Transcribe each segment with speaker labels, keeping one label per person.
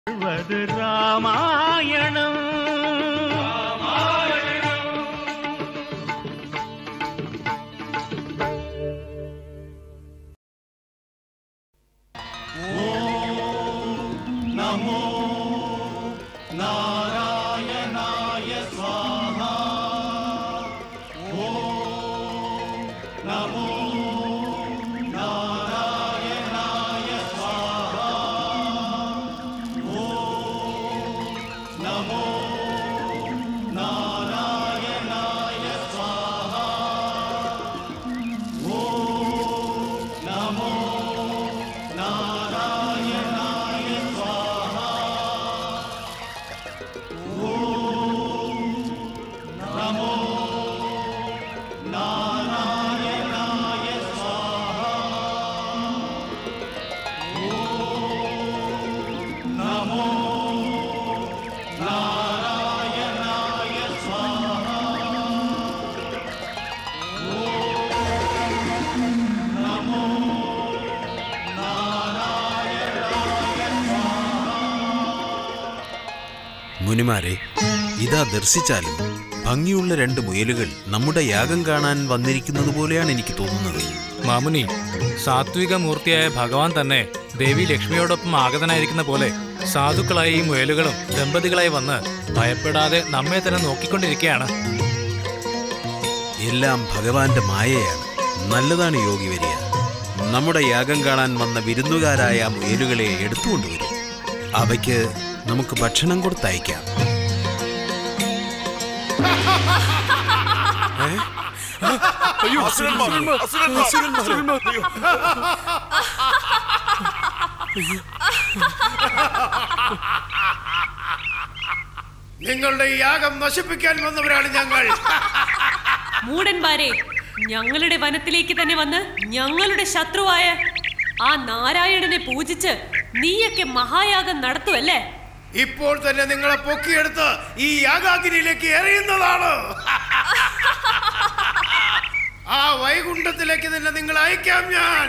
Speaker 1: சொல்வது ராமாயணம்
Speaker 2: മുനിമാരെ ഇതാ ദർശിച്ചാലും ഭംഗിയുള്ള രണ്ട് മുയലുകൾ നമ്മുടെ യാഗം കാണാൻ വന്നിരിക്കുന്നത് പോലെയാണ് എനിക്ക് തോന്നുന്നത്
Speaker 3: മാമുനി സാത്വിക മൂർത്തിയായ ഭഗവാൻ തന്നെ ദേവി ലക്ഷ്മിയോടൊപ്പം ആഗതനായിരിക്കുന്ന പോലെ സാധുക്കളായ ഈ മുയലുകളും ദമ്പതികളായി വന്ന് ഭയപ്പെടാതെ നമ്മെ തന്നെ നോക്കിക്കൊണ്ടിരിക്കുകയാണ്
Speaker 2: എല്ലാം ഭഗവാന്റെ മായയാണ് നല്ലതാണ് യോഗി വരിക നമ്മുടെ യാഗം കാണാൻ വന്ന വിരുന്നുകാരായ ആ മുയലുകളെ എടുത്തുകൊണ്ടുവരും അവയ്ക്ക് നമുക്ക് ഭക്ഷണം കൊടുത്തയക്കാം
Speaker 4: നിങ്ങളുടെ ഈ യാഗം നശിപ്പിക്കാൻ വന്നവരാണ് ഞങ്ങൾ
Speaker 5: മൂടന്മാരെ ഞങ്ങളുടെ വനത്തിലേക്ക് തന്നെ വന്ന് ഞങ്ങളുടെ ശത്രുവായ ആ നാരായണനെ പൂജിച്ച് നീയൊക്കെ മഹായാഗം നടത്തുവല്ലേ
Speaker 4: ഇപ്പോൾ തന്നെ നിങ്ങളെ പൊക്കിയെടുത്ത് ഈ യാഗാഗ്നിയിലേക്ക് എറിയുന്നതാണ് ആ വൈകുണ്ഠത്തിലേക്ക് തന്നെ നിങ്ങൾ അയക്കാം ഞാൻ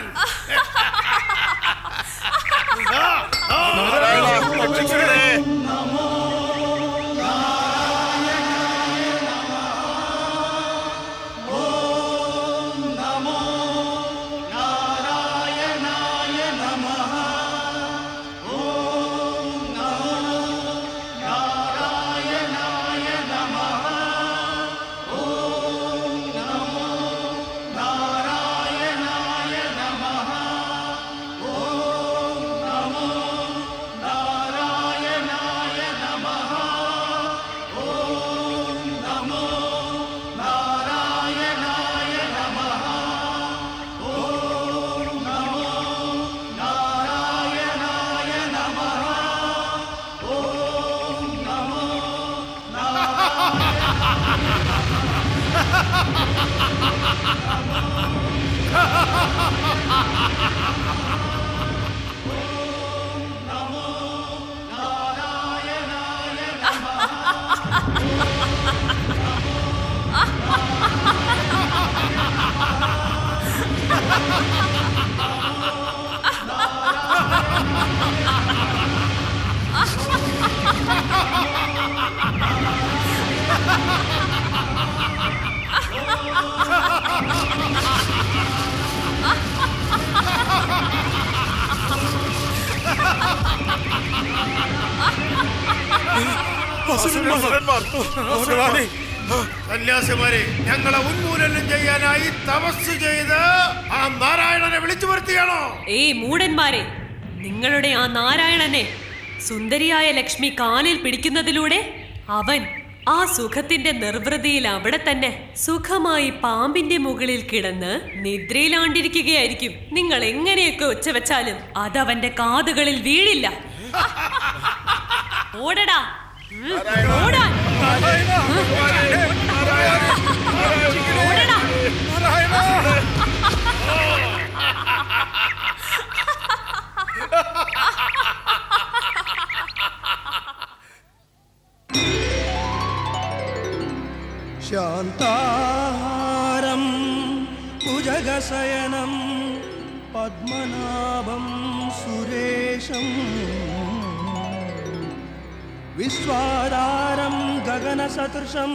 Speaker 4: ആ, ആ. സന്യാസിമാരെ ഞങ്ങളെ ഉന്മൂലനം ചെയ്യാനായി തപസ് ചെയ്ത് ആ നാരായണനെ വിളിച്ചു വരുത്തിയാണോ
Speaker 5: ഏയ് മൂടന്മാരെ നിങ്ങളുടെ ആ നാരായണനെ സുന്ദരിയായ ലക്ഷ്മി കാലിൽ പിടിക്കുന്നതിലൂടെ അവൻ ആ സുഖത്തിന്റെ നിർവൃതിയിൽ അവിടെ തന്നെ സുഖമായി പാമ്പിന്റെ മുകളിൽ കിടന്ന് നിദ്രയിലാണ്ടിരിക്കുകയായിരിക്കും നിങ്ങൾ എങ്ങനെയൊക്കെ ഒച്ച വെച്ചാലും അതവന്റെ കാതുകളിൽ വീഴില്ല ഓടടാ ഉം, ഓടാൻ ഓടടാ
Speaker 6: शान्ताहारं भुजगशयनं पद्मनाभं सुरेशम् विश्वाधारं गगनसदृशं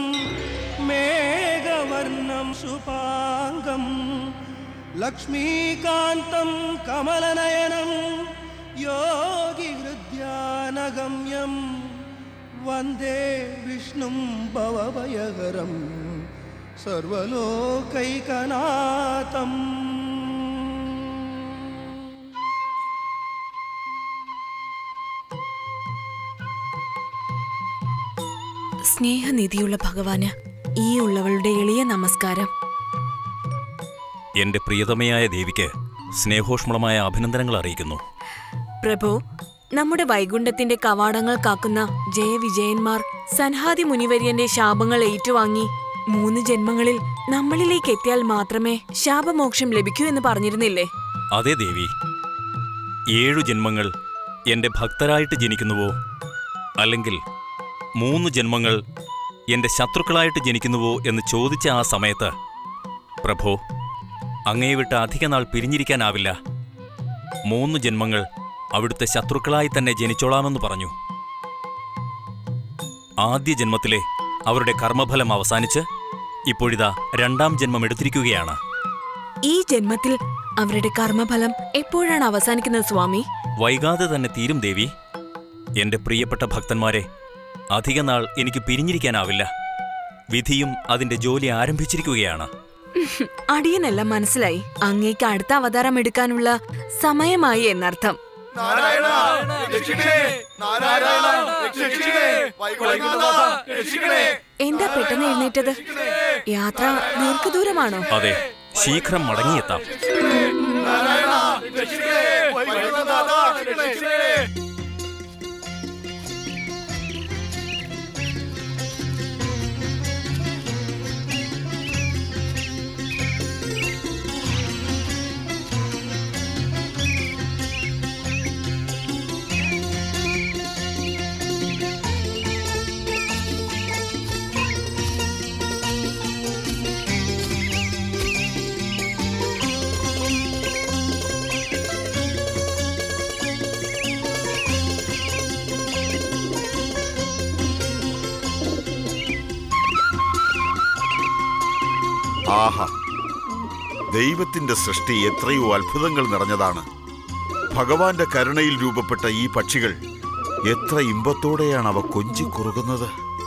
Speaker 6: मेघवर्णं सुपाङ्गं लक्ष्मीकान्तं कमलनयनं योगिहृद्यानगम्यं वन्दे विष्णुं भवभयहरं सर्वलोकैकनाथम्
Speaker 7: സ്നേഹനിധിയുള്ള ഭഗവാന് ഈ ഉള്ളവളുടെ എളിയ നമസ്കാരം
Speaker 8: എന്റെ പ്രിയതമയായ ദേവിക്ക് സ്നേഹോഷ്മളമായ അഭിനന്ദനങ്ങൾ അറിയിക്കുന്നു
Speaker 7: പ്രഭു നമ്മുടെ വൈകുണ്ഠത്തിന്റെ കവാടങ്ങൾ കാക്കുന്ന ജയവിജയന്മാർ സൻഹാദി മുനിവര്യന്റെ ശാപങ്ങൾ ഏറ്റുവാങ്ങി മൂന്ന് ജന്മങ്ങളിൽ നമ്മളിലേക്ക് എത്തിയാൽ മാത്രമേ ശാപമോക്ഷം ലഭിക്കൂ എന്ന് പറഞ്ഞിരുന്നില്ലേ
Speaker 8: അതേ ദേവി ഏഴു ജന്മങ്ങൾ എന്റെ ഭക്തരായിട്ട് ജനിക്കുന്നുവോ അല്ലെങ്കിൽ മൂന്ന് ജന്മങ്ങൾ എന്റെ ശത്രുക്കളായിട്ട് ജനിക്കുന്നുവോ എന്ന് ചോദിച്ച ആ സമയത്ത് പ്രഭോ അങ്ങയെ വിട്ട് അധിക നാൾ പിരിഞ്ഞിരിക്കാനാവില്ല മൂന്ന് ജന്മങ്ങൾ അവിടുത്തെ ശത്രുക്കളായി തന്നെ ജനിച്ചോളാമെന്ന് പറഞ്ഞു ആദ്യ ജന്മത്തിലെ അവരുടെ കർമ്മഫലം അവസാനിച്ച് ഇപ്പോഴിതാ രണ്ടാം ജന്മം എടുത്തിരിക്കുകയാണ്
Speaker 7: ഈ ജന്മത്തിൽ അവരുടെ കർമ്മഫലം എപ്പോഴാണ് അവസാനിക്കുന്നത് സ്വാമി
Speaker 8: വൈകാതെ തന്നെ തീരും ദേവി എന്റെ പ്രിയപ്പെട്ട ഭക്തന്മാരെ അധിക നാൾ എനിക്ക് പിരിഞ്ഞിരിക്കാനാവില്ല വിധിയും അതിന്റെ ജോലി ആരംഭിച്ചിരിക്കുകയാണ്
Speaker 7: അടിയനെല്ലാം മനസ്സിലായി അങ്ങേക്ക് അടുത്ത അവതാരം എടുക്കാനുള്ള സമയമായി എന്നർത്ഥം
Speaker 4: നാരായണ രക്ഷിക്കണേ നാരായണ രക്ഷിക്കണേ വൈകുണ്ഠനാഥ രക്ഷിക്കണേ
Speaker 7: എന്താ പെട്ടെന്ന് എഴുന്നേറ്റത് യാത്ര ദീർഘദൂരമാണോ
Speaker 8: അതെ ശീഘ്രം മടങ്ങിയെത്താം
Speaker 4: നാരായണ രക്ഷിക്കണേ വൈകുണ്ഠനാഥ രക്ഷിക്കണേ
Speaker 9: ആഹാ ദൈവത്തിന്റെ സൃഷ്ടി എത്രയോ അത്ഭുതങ്ങൾ നിറഞ്ഞതാണ് ഭഗവാന്റെ കരുണയിൽ രൂപപ്പെട്ട ഈ പക്ഷികൾ എത്ര ഇമ്പത്തോടെയാണ് അവ കൊഞ്ചി കുറുകുന്നത്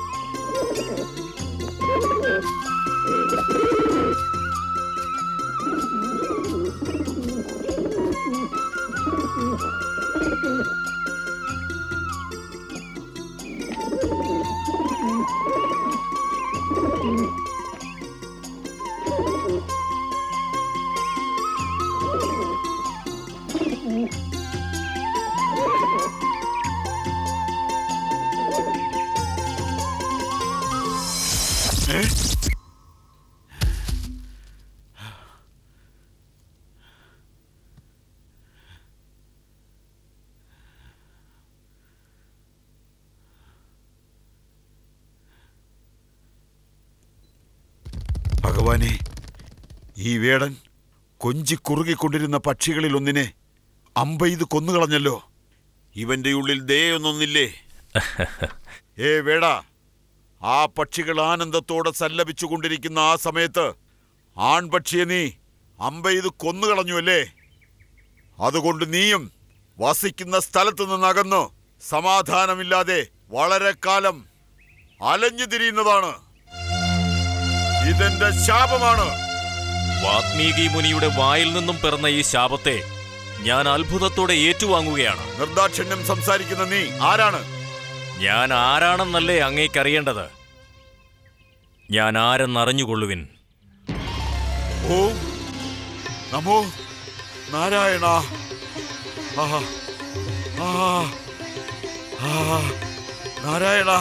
Speaker 9: ഭഗവാനെ ഈ വേടൻ കൊഞ്ചി കുറുകിക്കൊണ്ടിരുന്ന പക്ഷികളിൽ ഒന്നിനെ അമ്പെയ്ത് കൊന്നുകളഞ്ഞല്ലോ ഇവന്റെ ഉള്ളിൽ ദയൊന്നൊന്നില്ലേ ഏ വേട ആ പക്ഷികൾ ആനന്ദത്തോടെ സല്ലപിച്ചുകൊണ്ടിരിക്കുന്ന ആ സമയത്ത് ആൺപക്ഷിയെ നീ അമ്പെയ്ത് കൊന്നുകളഞ്ഞു അല്ലേ അതുകൊണ്ട് നീയും വസിക്കുന്ന സ്ഥലത്ത് നിന്നകന്നു സമാധാനമില്ലാതെ വളരെ കാലം അലഞ്ഞു തിരിയുന്നതാണ് ഇതെന്റെ ശാപമാണ്
Speaker 8: വാത്മീകി മുനിയുടെ വായിൽ നിന്നും പിറന്ന ഈ ശാപത്തെ ഞാൻ അത്ഭുതത്തോടെ ഏറ്റുവാങ്ങുകയാണ്
Speaker 9: നിർദാക്ഷിണ്യം സംസാരിക്കുന്ന നീ ആരാണ്
Speaker 8: ഞാൻ ആരാണെന്നല്ലേ അങ്ങേക്കറിയേണ്ടത് ഞാൻ ആരെന്നറിഞ്ഞുകൊള്ളുവിൻ
Speaker 9: ഓം നമോ നാരായണ ആഹാ. ആഹാ. ആഹാ. നാരായണ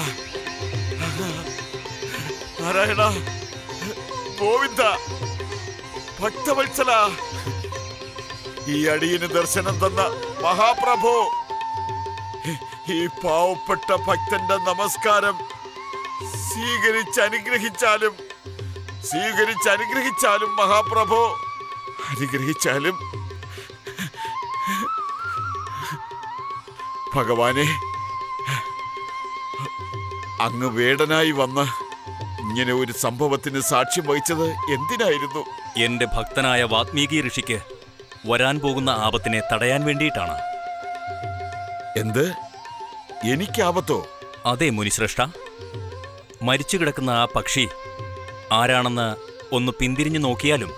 Speaker 9: നാരായണ ഗോവിന്ദ ഭക്തവത്സല ഈ അടിയന് ദർശനം തന്ന മഹാപ്രഭു ഈ പാവപ്പെട്ട ഭക്തന്റെ നമസ്കാരം സ്വീകരിച്ച് അനുഗ്രഹിച്ചാലും സ്വീകരിച്ച് അനുഗ്രഹിച്ചാലും മഹാപ്രഭു അനുഗ്രഹിച്ചാലും ഭഗവാനെ അങ്ങ് വേടനായി വന്ന് ഇങ്ങനെ ഒരു സംഭവത്തിന് സാക്ഷ്യം വഹിച്ചത് എന്തിനായിരുന്നു
Speaker 8: എന്റെ ഭക്തനായ വാത്മീകി ഋഷിക്ക് വരാൻ പോകുന്ന ആപത്തിനെ തടയാൻ വേണ്ടിയിട്ടാണ്
Speaker 9: എന്ത് എനിക്ക് ആപത്തോ
Speaker 8: അതെ മുനിശ്രേഷ്ഠ മരിച്ചു കിടക്കുന്ന ആ പക്ഷി ആരാണെന്ന് ഒന്ന് പിന്തിരിഞ്ഞു നോക്കിയാലും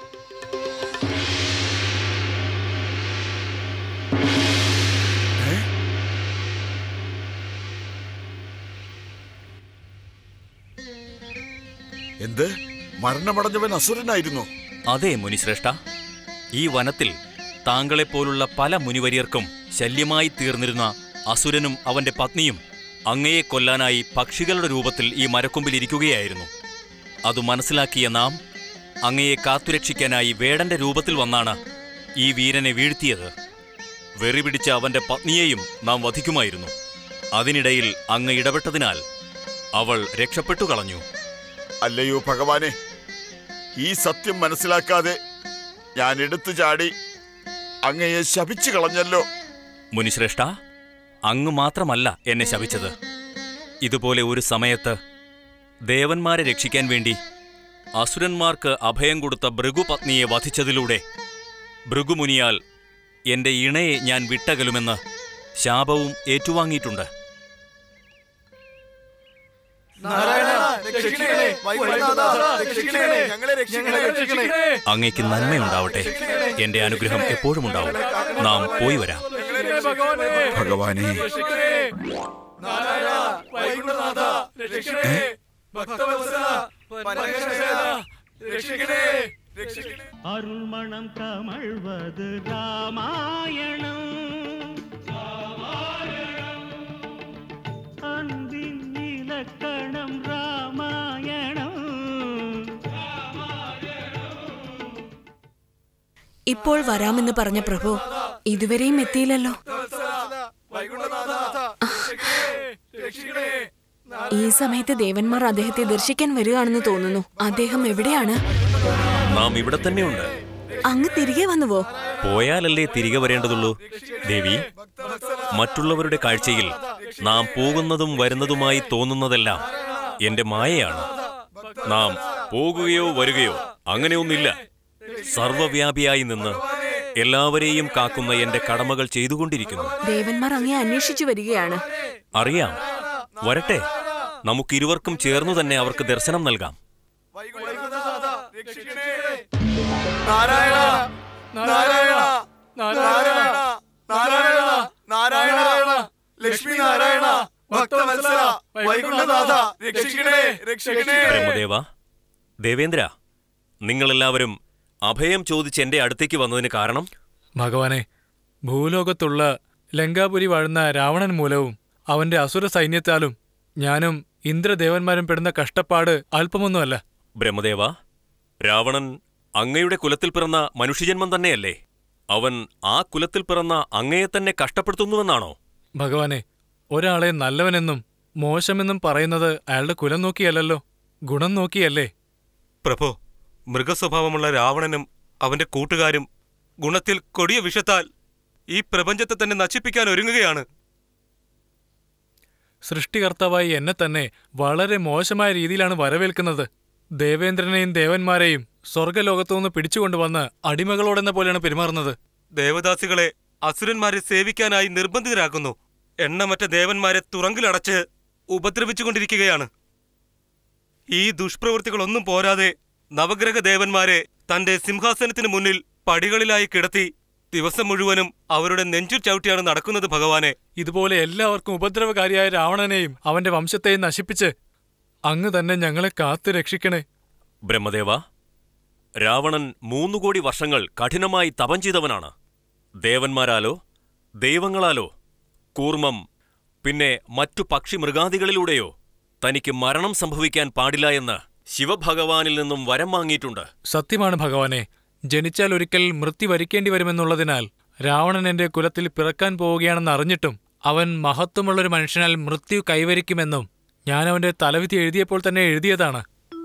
Speaker 9: എന്ത് മരണമടഞ്ഞവൻ അസുരനായിരുന്നു
Speaker 8: അതെ മുനിശ്രേഷ്ഠ ഈ വനത്തിൽ താങ്കളെപ്പോലുള്ള പല മുനിവര്യർക്കും ശല്യമായി തീർന്നിരുന്ന അസുരനും അവന്റെ പത്നിയും അങ്ങയെ കൊല്ലാനായി പക്ഷികളുടെ രൂപത്തിൽ ഈ മരക്കൊമ്പിൽ ഇരിക്കുകയായിരുന്നു അത് മനസ്സിലാക്കിയ നാം അങ്ങയെ കാത്തുരക്ഷിക്കാനായി വേടന്റെ രൂപത്തിൽ വന്നാണ് ഈ വീരനെ വീഴ്ത്തിയത് വെറി പിടിച്ച അവന്റെ പത്നിയെയും നാം വധിക്കുമായിരുന്നു അതിനിടയിൽ അങ്ങ് ഇടപെട്ടതിനാൽ അവൾ രക്ഷപ്പെട്ടു കളഞ്ഞു
Speaker 9: അല്ലയോ ഭഗവാനെ ഈ സത്യം മനസ്സിലാക്കാതെ ഞാൻ എടുത്തു ചാടി അങ്ങയെ ശപിച്ചു കളഞ്ഞല്ലോ
Speaker 8: മുനിശ്രേഷ്ഠ അങ്ങ് മാത്രമല്ല എന്നെ ശപിച്ചത് ഇതുപോലെ ഒരു സമയത്ത് ദേവന്മാരെ രക്ഷിക്കാൻ വേണ്ടി അസുരന്മാർക്ക് അഭയം കൊടുത്ത ഭൃഗുപത്നിയെ വധിച്ചതിലൂടെ ഭൃഗുമുനിയാൽ എന്റെ ഇണയെ ഞാൻ വിട്ടകലുമെന്ന് ശാപവും ഏറ്റുവാങ്ങിയിട്ടുണ്ട് അങ്ങയ്ക്ക് നന്മയുണ്ടാവട്ടെ എന്റെ അനുഗ്രഹം എപ്പോഴും ഉണ്ടാവും നാം പോയി വരാം
Speaker 9: ഭഗവാനെ
Speaker 1: அருள்மணம் கமழ்வது ராமாயணம் அன்பின் இலக்கணம் ராமாயணம்
Speaker 7: ഇപ്പോൾ വരാമെന്ന് പറഞ്ഞ പ്രഭു ഇതുവരെയും എത്തിയില്ലല്ലോ ഈ സമയത്ത് ദേവന്മാർ അദ്ദേഹത്തെ ദർശിക്കാൻ വരികയാണെന്ന് തോന്നുന്നു അദ്ദേഹം എവിടെയാണ്
Speaker 8: നാം ഇവിടെ തന്നെയുണ്ട്
Speaker 7: അങ്ങ് തിരികെ വന്നുവോ
Speaker 8: പോയാലല്ലേ തിരികെ വരേണ്ടതുള്ളൂ ദേവി മറ്റുള്ളവരുടെ കാഴ്ചയിൽ നാം പോകുന്നതും വരുന്നതുമായി തോന്നുന്നതെല്ലാം എന്റെ മായയാണ് നാം പോകുകയോ വരികയോ അങ്ങനെയൊന്നില്ല സർവവ്യാപിയായി നിന്ന് എല്ലാവരെയും കാക്കുന്ന എന്റെ കടമകൾ ചെയ്തുകൊണ്ടിരിക്കുന്നു
Speaker 7: ദേവന്മാർ അങ്ങേ അന്വേഷിച്ചു വരികയാണ്
Speaker 8: അറിയാം വരട്ടെ നമുക്കിരുവർക്കും ചേർന്നു തന്നെ അവർക്ക് ദർശനം നൽകാം
Speaker 10: നാരായണ നാരായണ നാരായണ നാരായണ നാരായണ ലക്ഷ്മി നാരായണ ഭക്തവത്സല വൈകുണ്ഠനാഥ രക്ഷിക്കണേ രക്ഷിക്കണേ
Speaker 8: ബ്രഹ്മദേവ ദേവേന്ദ്ര നിങ്ങളെല്ലാവരും അഭയം ചോദിച്ച് എന്റെ അടുത്തേക്ക് വന്നതിന് കാരണം
Speaker 3: ഭഗവാനെ ഭൂലോകത്തുള്ള ലങ്കാപുരി വാഴുന്ന രാവണൻ മൂലവും അവന്റെ അസുര സൈന്യത്താലും ഞാനും ഇന്ദ്രദേവന്മാരും പെടുന്ന കഷ്ടപ്പാട് അല്പമൊന്നുമല്ല
Speaker 8: ബ്രഹ്മദേവ രാവണൻ അങ്ങയുടെ കുലത്തിൽ പിറന്ന മനുഷ്യജന്മം തന്നെയല്ലേ അവൻ ആ കുലത്തിൽ പിറന്ന അങ്ങയെ തന്നെ കഷ്ടപ്പെടുത്തുന്നുവെന്നാണോ
Speaker 3: ഭഗവാനെ ഒരാളെ നല്ലവനെന്നും മോശമെന്നും പറയുന്നത് അയാളുടെ കുലം നോക്കിയല്ലല്ലോ ഗുണം നോക്കിയല്ലേ
Speaker 11: പ്രഭോ മൃഗസ്വഭാവമുള്ള രാവണനും അവന്റെ കൂട്ടുകാരും ഗുണത്തിൽ കൊടിയ വിഷത്താൽ ഈ പ്രപഞ്ചത്തെ തന്നെ നശിപ്പിക്കാൻ ഒരുങ്ങുകയാണ്
Speaker 3: സൃഷ്ടികർത്താവായി എന്നെ തന്നെ വളരെ മോശമായ രീതിയിലാണ് വരവേൽക്കുന്നത് ദേവേന്ദ്രനെയും ദേവന്മാരെയും സ്വർഗലോകത്തുനിന്ന് പിടിച്ചുകൊണ്ടുവന്ന് അടിമകളോടെന്ന പോലെയാണ് പെരുമാറുന്നത്
Speaker 11: ദേവദാസികളെ അസുരന്മാരെ സേവിക്കാനായി നിർബന്ധിതരാക്കുന്നു എണ്ണമറ്റ ദേവന്മാരെ തുറങ്കിലടച്ച് ഉപദ്രവിച്ചുകൊണ്ടിരിക്കുകയാണ് ഈ ദുഷ്പ്രവൃത്തികളൊന്നും പോരാതെ നവഗ്രഹ ദേവന്മാരെ തന്റെ സിംഹാസനത്തിന് മുന്നിൽ പടികളിലായി കിടത്തി ദിവസം മുഴുവനും അവരുടെ നെഞ്ചു ചവിട്ടിയാണ് നടക്കുന്നത് ഭഗവാനെ
Speaker 3: ഇതുപോലെ എല്ലാവർക്കും ഉപദ്രവകാരിയായ രാവണനെയും അവന്റെ വംശത്തെയും നശിപ്പിച്ച് അങ്ങ് തന്നെ ഞങ്ങളെ കാത്തു രക്ഷിക്കണേ
Speaker 8: ബ്രഹ്മദേവ രാവണൻ മൂന്നു കോടി വർഷങ്ങൾ കഠിനമായി തപം ചെയ്തവനാണ് ദേവന്മാരാലോ ദൈവങ്ങളാലോ കൂർമ്മം പിന്നെ മറ്റു പക്ഷി മൃഗാദികളിലൂടെയോ തനിക്ക് മരണം സംഭവിക്കാൻ പാടില്ല എന്ന് ശിവഭഗവാനിൽ നിന്നും വരം വാങ്ങിയിട്ടുണ്ട്
Speaker 3: സത്യമാണ് ഭഗവാനെ ജനിച്ചാൽ ഒരിക്കൽ മൃത്യു വരിക്കേണ്ടി വരുമെന്നുള്ളതിനാൽ രാവണൻ എന്റെ കുലത്തിൽ പിറക്കാൻ പോവുകയാണെന്ന് അറിഞ്ഞിട്ടും അവൻ മഹത്വമുള്ളൊരു മനുഷ്യനാൽ മൃത്യു കൈവരിക്കുമെന്നും ഞാൻ അവന്റെ തലവിധി എഴുതിയപ്പോൾ തന്നെ എഴുതിയതാണ്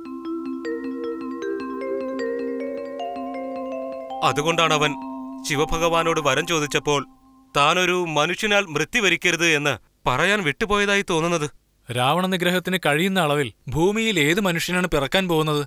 Speaker 11: അതുകൊണ്ടാണ് അവൻ ശിവഭഗവാനോട് വരം ചോദിച്ചപ്പോൾ താനൊരു മനുഷ്യനാൽ മൃത്യു വരിക്കരുത് എന്ന് പറയാൻ വിട്ടുപോയതായി തോന്നുന്നത്
Speaker 3: രാവണ നിഗ്രഹത്തിന് കഴിയുന്ന അളവിൽ ഭൂമിയിൽ ഏത് മനുഷ്യനാണ് പിറക്കാൻ പോകുന്നത്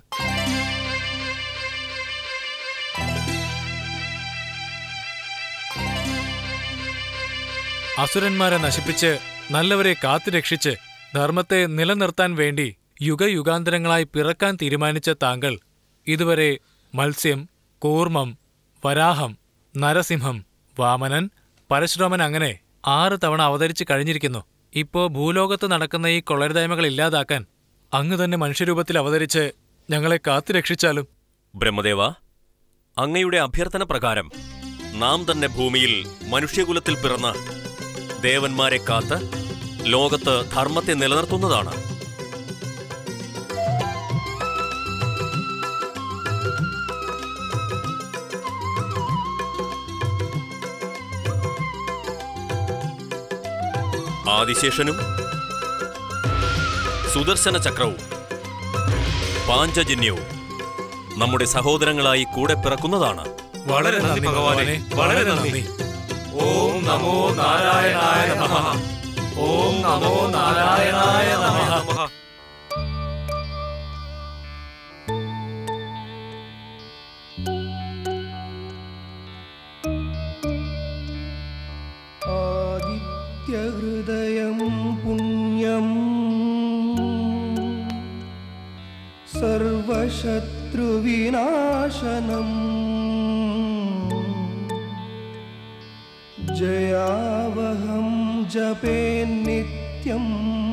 Speaker 3: അസുരന്മാരെ നശിപ്പിച്ച് നല്ലവരെ കാത്തുരക്ഷിച്ച് ധർമ്മത്തെ നിലനിർത്താൻ വേണ്ടി യുഗയുഗാന്തരങ്ങളായി പിറക്കാൻ തീരുമാനിച്ച താങ്കൾ ഇതുവരെ മത്സ്യം കൂർമ്മം വരാഹം നരസിംഹം വാമനൻ പരശുരാമൻ അങ്ങനെ ആറ് തവണ അവതരിച്ച് കഴിഞ്ഞിരിക്കുന്നു ഇപ്പോ ഭൂലോകത്ത് നടക്കുന്ന ഈ കൊള്ളരുതായ്മകൾ ഇല്ലാതാക്കാൻ അങ്ങ് തന്നെ മനുഷ്യരൂപത്തിൽ അവതരിച്ച് ഞങ്ങളെ കാത്തുരക്ഷിച്ചാലും
Speaker 8: ബ്രഹ്മദേവ അങ്ങയുടെ അഭ്യർത്ഥന പ്രകാരം നാം തന്നെ ഭൂമിയിൽ മനുഷ്യകുലത്തിൽ പിറന്ന് ദേവന്മാരെ കാത്ത് ലോകത്ത് ധർമ്മത്തെ നിലനിർത്തുന്നതാണ് ആദിശേഷനും സുദർശന ചക്രവും പാഞ്ചജന്യവും നമ്മുടെ സഹോദരങ്ങളായി കൂടെ പിറക്കുന്നതാണ്
Speaker 11: വളരെ നന്ദി ഭഗവാനെ വളരെ നന്ദി
Speaker 10: ഓം നമോ നാരായണായ നമഃ ഓം നമോ നാരായണായ നമഃ
Speaker 6: ആദിത്യഹൃദയം പുണ്യം സർവശത്രുവിനാശനം ജയാവഹം ജപേ നിത്യം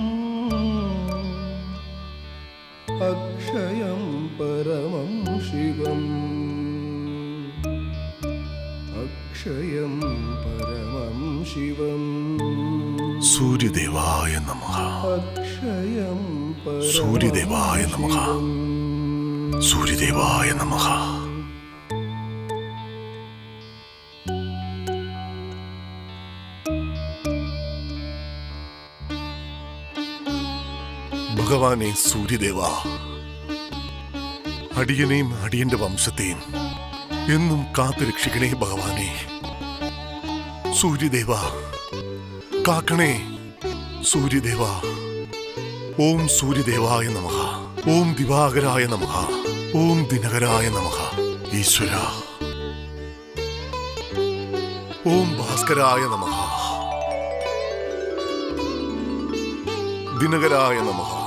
Speaker 6: അക്ഷയം പരമം ശിവം അക്ഷയം പരമം ശിവം
Speaker 12: സൂര്യദേവായ നമ
Speaker 6: അക്ഷയം പരമം
Speaker 12: സൂര്യദേവായ നമ
Speaker 6: ശിവം.
Speaker 12: സൂര്യദേവായ നമ ഭഗവാനെ സൂര്യദേവ അടിയനെയും അടിയന്റെ വംശത്തെയും എന്നും കാത്തു രക്ഷിക്കണേ ഭഗവാനെ സൂര്യദേവ കാക്കണേ സൂര്യദേവ ഓം സൂര്യദേവായ നമ ഓം ദിവാകരായ നമ ഓം ദിനകരായ നമ ഈശ്വര ഓം ഭാസ്കരായ നമ ദിനകരായ നമ